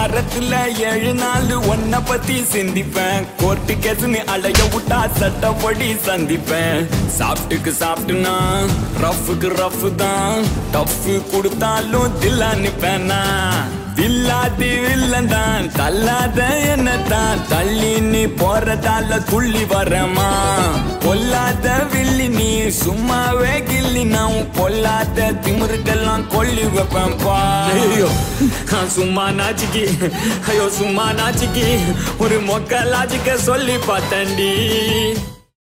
வாரத்துல ஏழு நாள் ஒன்ன பத்தி சிந்திப்பேன் கோர்ட்டு கேஸ்னு அலைய விட்டா சட்டப்படி சந்திப்பேன் சாப்பிட்டுக்கு சாப்பிட்டுனா ரஃபுக்கு ரஃப் தான் டஃப் கொடுத்தாலும் தில்லா நிப்பேனா வில்லாதி வில்லன் தான் தள்ளாத என்ன தான் தள்ளி நீ போறதால துள்ளி வரமா பொல்லாத வில்லி நீ சும்மாவே கில்லி நான் பொல்லாத திமிருக்கெல்லாம் கொல்லி வைப்பேன்பா ஐயோ நான் சும்மா நாச்சிக்கு ஐயோ சும்மா நாச்சிக்கு ஒரு மொக்க லாஜிக்க சொல்லி பார்த்தேன்டி